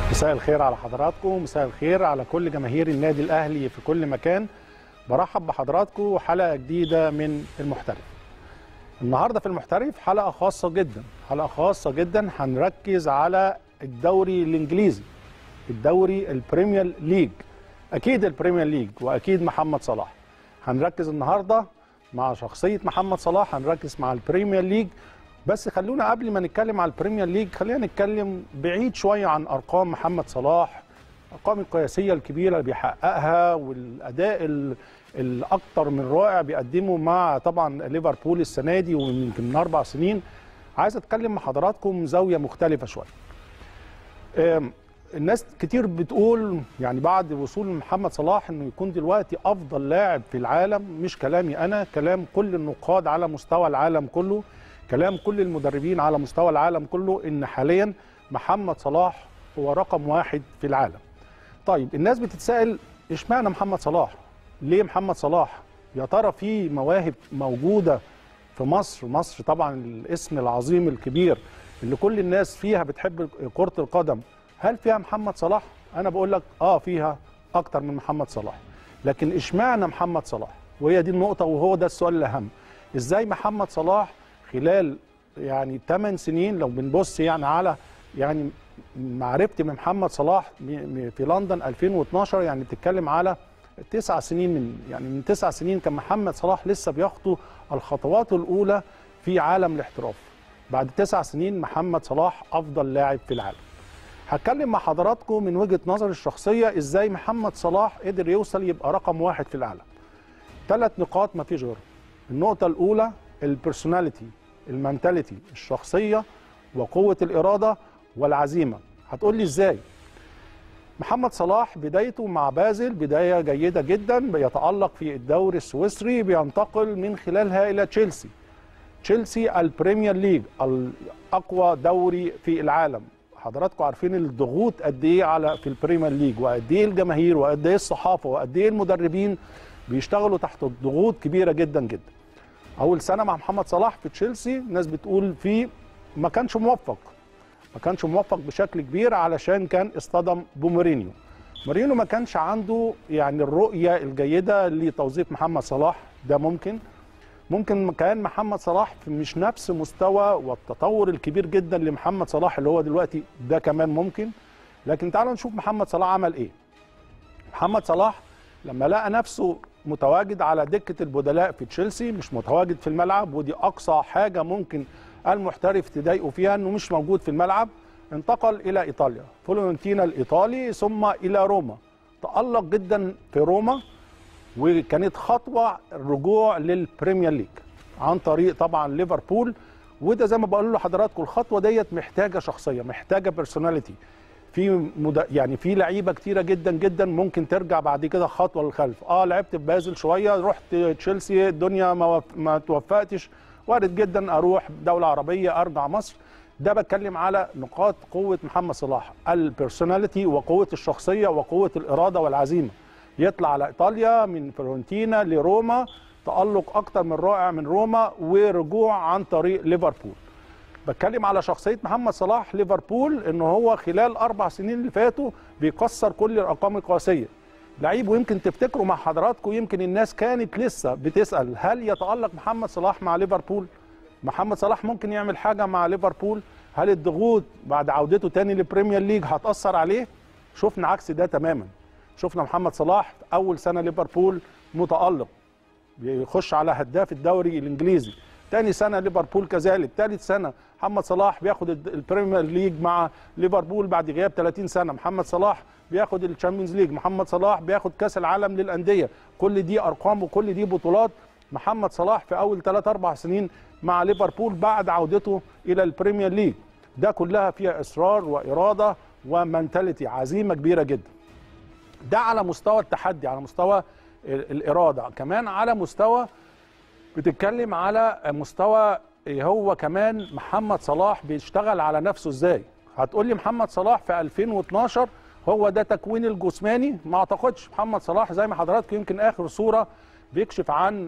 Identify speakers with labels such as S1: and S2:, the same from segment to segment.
S1: مساء الخير على حضراتكم مساء الخير على كل جماهير النادي الاهلي في كل مكان برحب بحضراتكم حلقه جديده من المحترف النهارده في المحترف حلقه خاصه جدا حلقه خاصه جدا هنركز على الدوري الانجليزي الدوري البريمير ليج اكيد البريمير ليج واكيد محمد صلاح هنركز النهارده مع شخصيه محمد صلاح هنركز مع البريمير ليج بس خلونا قبل ما نتكلم على البريمير ليج خلينا نتكلم بعيد شويه عن ارقام محمد صلاح الارقام القياسيه الكبيره اللي بيحققها والاداء ال- الاكثر من رائع بيقدمه مع طبعا ليفربول السنه دي ويمكن من اربع سنين عايز اتكلم مع حضراتكم زاويه مختلفه شويه أم، الناس كتير بتقول يعني بعد وصول محمد صلاح انه يكون دلوقتي افضل لاعب في العالم مش كلامي انا كلام كل النقاد على مستوى العالم كله كلام كل المدربين على مستوى العالم كله ان حاليا محمد صلاح هو رقم واحد في العالم طيب الناس بتتساءل اشمعنى محمد صلاح ليه محمد صلاح يا ترى في مواهب موجوده في مصر مصر طبعا الاسم العظيم الكبير اللي كل الناس فيها بتحب كرة القدم هل فيها محمد صلاح انا بقول لك اه فيها اكتر من محمد صلاح لكن اشمعنى محمد صلاح وهي دي النقطة وهو ده السؤال الأهم ازاي محمد صلاح خلال يعني 8 سنين لو بنبص يعني على يعني معرفتي من محمد صلاح م- م- في لندن 2012 يعني بتتكلم على تسع سنين من يعني من تسع سنين كان محمد صلاح لسه بيخطو الخطوات الأولى في عالم الاحتراف بعد تسع سنين محمد صلاح أفضل لاعب في العالم هتكلم مع حضراتكم من وجهة نظري الشخصية ازاي محمد صلاح قدر يوصل يبقى رقم واحد في العالم ثلاث نقاط ما فيش غيرهم النقطة الأولى البرسوناليتي المنتاليتي الشخصية وقوة الإرادة والعزيمة هتقول لي ازاي محمد صلاح بدايته مع بازل بداية جيدة جدا بيتألق في الدوري السويسري بينتقل من خلالها إلى تشيلسي تشيلسي البريمير ليج اقوى دوري في العالم حضراتكم عارفين الضغوط قد ايه على في البريمير ليج وقد ايه الجماهير وقد ايه الصحافه وقد ايه المدربين بيشتغلوا تحت ضغوط كبيره جدا جدا اول سنه مع محمد صلاح في تشيلسي الناس بتقول فيه ما كانش موفق ما كانش موفق بشكل كبير علشان كان اصطدم بمورينيو مورينيو ما كانش عنده يعني الرؤيه الجيده لتوظيف محمد صلاح ده ممكن ممكن كان محمد صلاح في مش نفس مستوى والتطور الكبير جدا لمحمد صلاح اللي هو دلوقتي ده كمان ممكن لكن تعالوا نشوف محمد صلاح عمل ايه محمد صلاح لما لقى نفسه متواجد على دكة البدلاء في تشيلسي مش متواجد في الملعب ودي أقصى حاجة ممكن المحترف تضايقه فيها أنه مش موجود في الملعب انتقل إلى إيطاليا فلورنتينا الإيطالي ثم إلى روما تألق جدا في روما وكانت خطوه الرجوع للبريمير ليج عن طريق طبعا ليفربول وده زي ما بقول لحضراتكم الخطوه ديت محتاجه شخصيه محتاجه بيرسوناليتي في مد... يعني في لعيبه كتيره جدا جدا ممكن ترجع بعد كده خطوه للخلف اه لعبت في بازل شويه رحت تشيلسي الدنيا ما, وف... ما توفقتش وارد جدا اروح دوله عربيه ارجع مصر ده بتكلم على نقاط قوه محمد صلاح البيرسوناليتي وقوه الشخصيه وقوه الاراده والعزيمه يطلع على ايطاليا من فيورنتينا لروما تألق اكتر من رائع من روما ورجوع عن طريق ليفربول بتكلم على شخصيه محمد صلاح ليفربول ان هو خلال اربع سنين اللي فاتوا بيكسر كل الارقام القياسيه لعيب ويمكن تفتكروا مع حضراتكم يمكن الناس كانت لسه بتسال هل يتالق محمد صلاح مع ليفربول محمد صلاح ممكن يعمل حاجه مع ليفربول هل الضغوط بعد عودته تاني للبريمير ليج هتاثر عليه شفنا عكس ده تماما شفنا محمد صلاح في اول سنه ليفربول متالق بيخش على هداف الدوري الانجليزي تاني سنه ليفربول كذلك ثالث سنه محمد صلاح بياخد الد- البريمير ليج مع ليفربول بعد غياب 30 سنه محمد صلاح بياخد الشامبيونز ليج محمد صلاح بياخد كاس العالم للانديه كل دي ارقام وكل دي بطولات محمد صلاح في اول 3 4 سنين مع ليفربول بعد عودته الى البريمير ليج ده كلها فيها اصرار واراده ومنتاليتي عزيمه كبيره جدا ده على مستوى التحدي على مستوى ال- الاراده كمان على مستوى بتتكلم على مستوى هو كمان محمد صلاح بيشتغل على نفسه ازاي هتقول لي محمد صلاح في 2012 هو ده تكوين الجسماني ما اعتقدش محمد صلاح زي ما حضراتكم يمكن اخر صوره بيكشف عن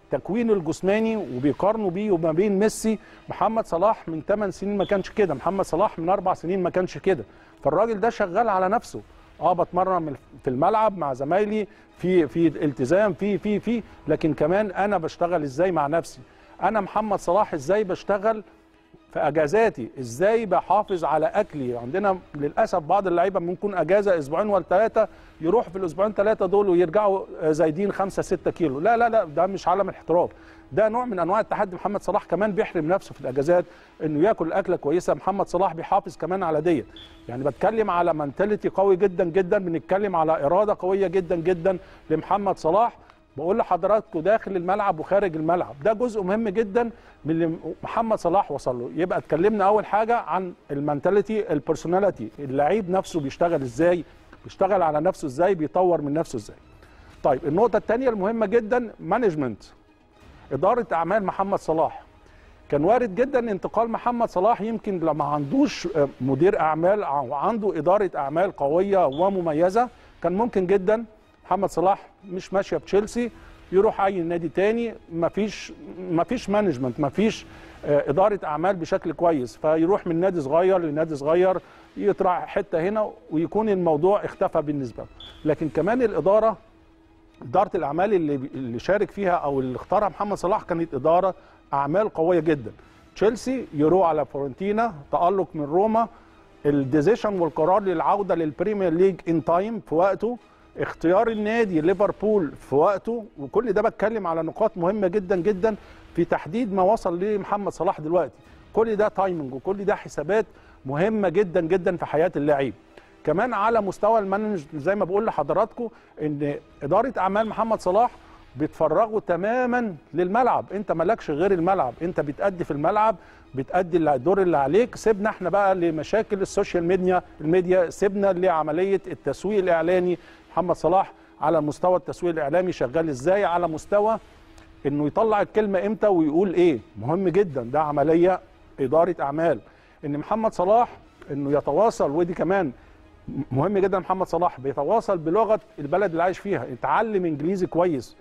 S1: تكوينه الجسماني وبيقارنوا بيه وما بين ميسي محمد صلاح من 8 سنين ما كانش كده محمد صلاح من 4 سنين ما كانش كده فالراجل ده شغال على نفسه اه بتمرن من- في الملعب مع زمايلي في في التزام في في في لكن كمان انا بشتغل ازاي مع نفسي انا محمد صلاح ازاي بشتغل في اجازاتي ازاي بحافظ على اكلي عندنا للاسف بعض اللعيبه ممكن اجازه اسبوعين ولا ثلاثه يروح في الاسبوعين ثلاثه دول ويرجعوا آه، زايدين 5 6 كيلو لا لا لا ده مش علم الاحتراف ده نوع من انواع التحدي محمد صلاح كمان بيحرم نفسه في الاجازات انه ياكل اكله كويسه محمد صلاح بيحافظ كمان على ديت يعني بتكلم على منتاليتي قوي جدا جدا بنتكلم على اراده قويه جدا جدا لمحمد صلاح بقول لحضراتكم داخل الملعب وخارج الملعب ده جزء مهم جدا من اللي محمد صلاح وصل له يبقى اتكلمنا اول حاجه عن المنتاليتي البيرسوناليتي اللعيب نفسه بيشتغل ازاي بيشتغل على نفسه ازاي بيطور من نفسه ازاي طيب النقطه الثانيه المهمه جدا مانجمنت اداره اعمال محمد صلاح كان وارد جدا انتقال محمد صلاح يمكن لما عندوش آه، مدير اعمال او عنده اداره اعمال قويه ومميزه كان ممكن جدا محمد صلاح مش ماشيه بتشيلسي يروح اي نادي تاني مفيش مفيش مانجمنت مفيش آه، اداره اعمال بشكل كويس فيروح من نادي صغير لنادي صغير يطلع حته هنا ويكون الموضوع اختفى بالنسبه له لكن كمان الاداره اداره الاعمال اللي اللي شارك فيها او اللي اختارها محمد صلاح كانت اداره اعمال قويه جدا تشيلسي يروح على فورنتينا تالق من روما الديزيشن والقرار للعوده للبريمير ليج ان تايم في وقته اختيار النادي ليفربول في وقته وكل ده بتكلم على نقاط مهمه جدا جدا في تحديد ما وصل ليه محمد صلاح دلوقتي كل ده تايمنج وكل ده حسابات مهمه جدا جدا في حياه اللاعب كمان على مستوى المانج زي ما بقول لحضراتكم ان اداره اعمال محمد صلاح بتفرغه تماما للملعب انت مالكش غير الملعب انت بتأدي في الملعب بتأدي الدور اللي عليك سيبنا احنا بقى لمشاكل السوشيال ميديا الميديا سيبنا لعمليه التسويق الاعلاني محمد صلاح على مستوى التسويق الاعلامي شغال ازاي على مستوى انه يطلع الكلمه امتى ويقول ايه مهم جدا ده عمليه اداره اعمال ان محمد صلاح انه يتواصل ودي كمان مهم جدا محمد صلاح بيتواصل بلغه البلد اللي عايش فيها يتعلم انجليزي كويس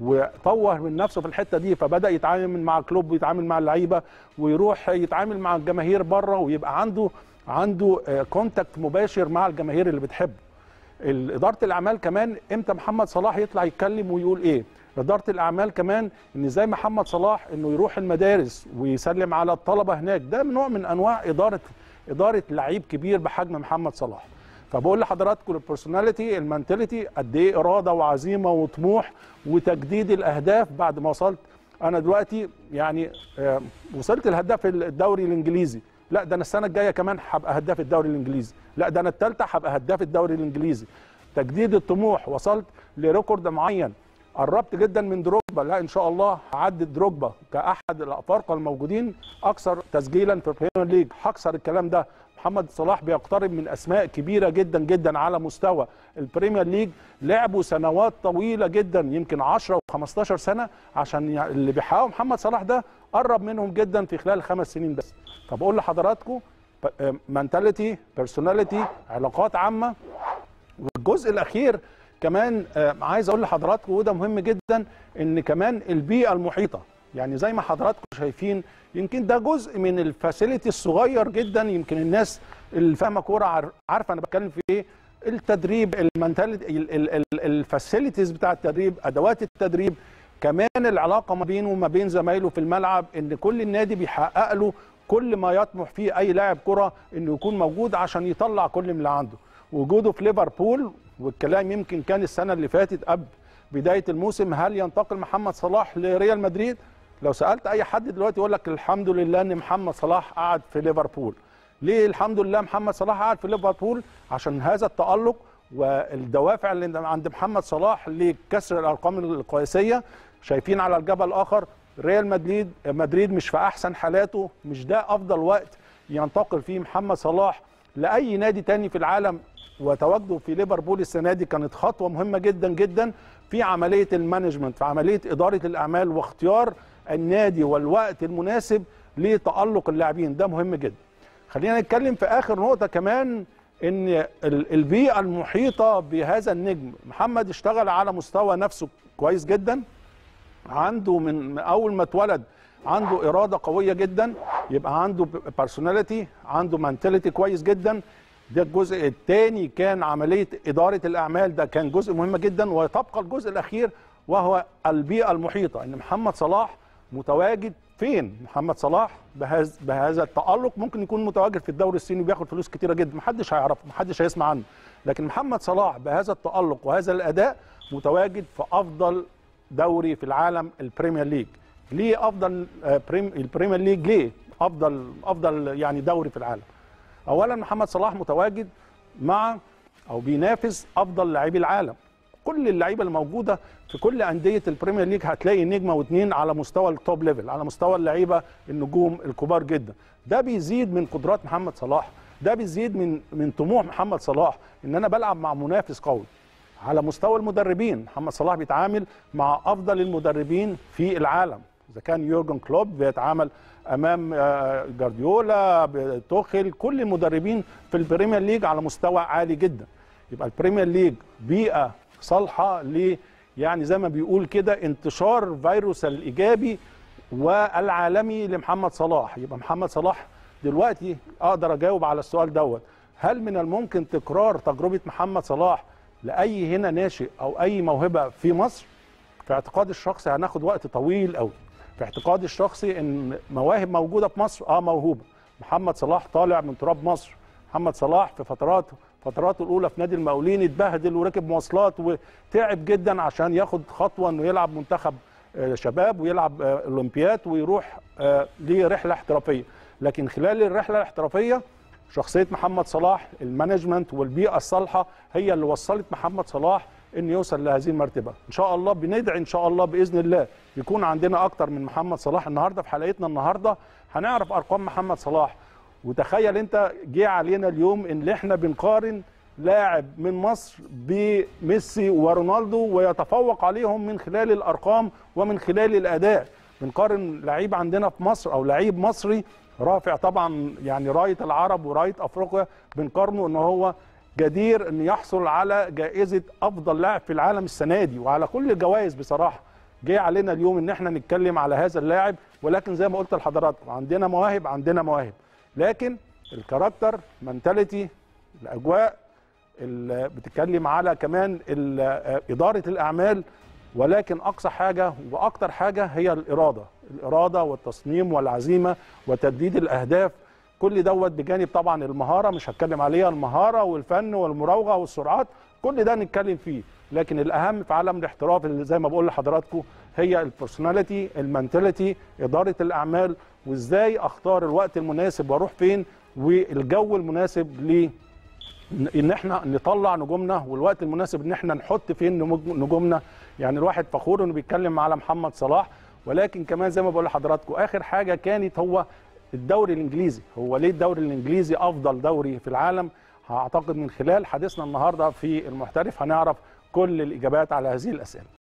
S1: وطور من نفسه في الحته دي فبدا يتعامل مع كلوب ويتعامل مع اللعيبه ويروح يتعامل مع الجماهير بره ويبقى عنده عنده كونتاكت مباشر مع الجماهير اللي بتحبه اداره الاعمال كمان امتى محمد صلاح يطلع يتكلم ويقول ايه اداره الاعمال كمان ان زي محمد صلاح انه يروح المدارس ويسلم على الطلبه هناك ده نوع من انواع اداره اداره لعيب كبير بحجم محمد صلاح فبقول لحضراتكم البرسوناليتي المنتاليتي قد ايه اراده وعزيمه وطموح وتجديد الاهداف بعد ما وصلت انا دلوقتي يعني آه، وصلت الهداف الدوري الانجليزي لا ده انا السنه الجايه كمان هبقى هداف الدوري الانجليزي لا ده انا الثالثه هبقى هداف الدوري الانجليزي تجديد الطموح وصلت لريكورد معين قربت جدا من دروجبا لا ان شاء الله هعدي دروجبا كاحد الافارقه الموجودين اكثر تسجيلا في البريمير ليج هكسر الكلام ده محمد صلاح بيقترب من اسماء كبيره جدا جدا على مستوى البريمير ليج لعبوا سنوات طويله جدا يمكن 10 و15 سنه عشان يع- اللي بيحققه محمد صلاح ده قرب منهم جدا في خلال خمس سنين بس فبقول لحضراتكم منتاليتي بيرسوناليتي علاقات عامه والجزء الاخير كمان آه، عايز اقول لحضراتكم وده مهم جدا ان كمان البيئه المحيطه يعني زي ما حضراتكم شايفين يمكن ده جزء من الفاسيلتي الصغير جدا يمكن الناس اللي فاهمه كوره عار- عارفه انا بتكلم في ايه التدريب المنتاليتي الفاسيلتيز بتاع التدريب ادوات التدريب كمان العلاقه ما بينه وما بين زمايله في الملعب ان كل النادي بيحقق له كل ما يطمح فيه اي لاعب كره انه يكون موجود عشان يطلع كل من اللي عنده وجوده في ليفربول والكلام يمكن كان السنه اللي فاتت قبل بدايه الموسم هل ينتقل محمد صلاح لريال مدريد لو سالت اي حد دلوقتي يقول لك الحمد لله ان محمد صلاح قعد في ليفربول ليه الحمد لله محمد صلاح قعد في ليفربول عشان هذا التالق والدوافع اللي عند محمد صلاح لكسر الارقام القياسيه شايفين على الجبل الاخر ريال مدريد مدريد مش في احسن حالاته مش ده افضل وقت ينتقل فيه محمد صلاح لاي نادي تاني في العالم وتواجده في ليفربول السنه دي كانت خطوه مهمه جدا جدا في عمليه المانجمنت في عمليه اداره الاعمال واختيار النادي والوقت المناسب لتالق اللاعبين ده مهم جدا خلينا نتكلم في اخر نقطه كمان ان ال- البيئه المحيطه بهذا النجم محمد اشتغل على مستوى نفسه كويس جدا عنده من من اول ما اتولد عنده اراده قويه جدا يبقى عنده بيرسوناليتي عنده منتاليتي كويس جدا ده الجزء الثاني كان عمليه اداره الاعمال ده كان جزء مهم جدا وتبقى الجزء الاخير وهو البيئه المحيطه ان محمد صلاح متواجد فين محمد صلاح بهذا بهذا التالق ممكن يكون متواجد في الدوري الصيني وبياخد فلوس كتيره جدا محدش هيعرفه محدش هيسمع عنه لكن محمد صلاح بهذا التالق وهذا الاداء متواجد في افضل دوري في العالم البريمير ليج ليه افضل آه، بريم البريمير ليج ليه افضل افضل يعني دوري في العالم اولا محمد صلاح متواجد مع او بينافس افضل لاعبي العالم كل اللعيبه الموجوده في كل انديه البريمير ليج هتلاقي نجمه واثنين على مستوى التوب ليفل على مستوى اللعيبه النجوم الكبار جدا ده بيزيد من قدرات محمد صلاح ده بيزيد من من طموح محمد صلاح ان انا بلعب مع منافس قوي على مستوى المدربين محمد صلاح بيتعامل مع افضل المدربين في العالم اذا كان يورجن كلوب بيتعامل امام آه، جارديولا توخيل كل المدربين في البريمير ليج على مستوى عالي جدا يبقى البريمير ليج بيئه صالحه ل يعني زي ما بيقول كده انتشار فيروس الايجابي والعالمي لمحمد صلاح يبقى محمد صلاح دلوقتي اقدر اجاوب على السؤال دوت هل من الممكن تكرار تجربه محمد صلاح لاي هنا ناشئ او اي موهبه في مصر في اعتقادي الشخصي هناخد وقت طويل قوي في اعتقادي الشخصي ان مواهب موجوده في مصر اه موهوبه محمد صلاح طالع من تراب مصر محمد صلاح في فترات فتراته الاولى في نادي المقاولين اتبهدل وركب مواصلات وتعب جدا عشان ياخد خطوه انه يلعب منتخب آه، شباب ويلعب آه، اولمبياد ويروح آه، لرحله احترافيه لكن خلال الرحله الاحترافيه شخصيه محمد صلاح المانجمنت والبيئه الصالحه هي اللي وصلت محمد صلاح انه يوصل لهذه المرتبه ان شاء الله بندعي ان شاء الله باذن الله يكون عندنا اكتر من محمد صلاح النهارده في حلقتنا النهارده هنعرف ارقام محمد صلاح وتخيل انت جه علينا اليوم ان احنا بنقارن لاعب من مصر بميسي ورونالدو ويتفوق عليهم من خلال الارقام ومن خلال الاداء بنقارن لعيب عندنا في مصر او لعيب مصري رافع طبعا يعني رايه العرب ورايه افريقيا بنقارنه ان هو جدير ان يحصل على جائزه افضل لاعب في العالم السنه دي وعلى كل الجوائز بصراحه جه علينا اليوم ان احنا نتكلم على هذا اللاعب ولكن زي ما قلت لحضراتكم عندنا مواهب عندنا مواهب لكن الكاركتر منتاليتي الاجواء ال- بتتكلم على كمان ال- اداره الاعمال ولكن اقصى حاجه واكتر حاجه هي الاراده الاراده والتصميم والعزيمه وتسديد الاهداف كل دوت بجانب طبعا المهاره مش هتكلم عليها المهاره والفن والمراوغه والسرعات كل ده نتكلم فيه لكن الاهم في عالم الاحتراف اللي زي ما بقول لحضراتكم هي البرسوناليتي المنتاليتي اداره الاعمال وازاي اختار الوقت المناسب واروح فين والجو المناسب ل ان احنا نطلع نجومنا والوقت المناسب ان احنا نحط فين نمج- نجومنا يعني الواحد فخور انه بيتكلم على محمد صلاح ولكن كمان زي ما بقول لحضراتكم اخر حاجه كانت هو الدوري الانجليزي هو ليه الدوري الانجليزي افضل دوري في العالم هعتقد من خلال حديثنا النهارده في المحترف هنعرف كل الاجابات على هذه الاسئله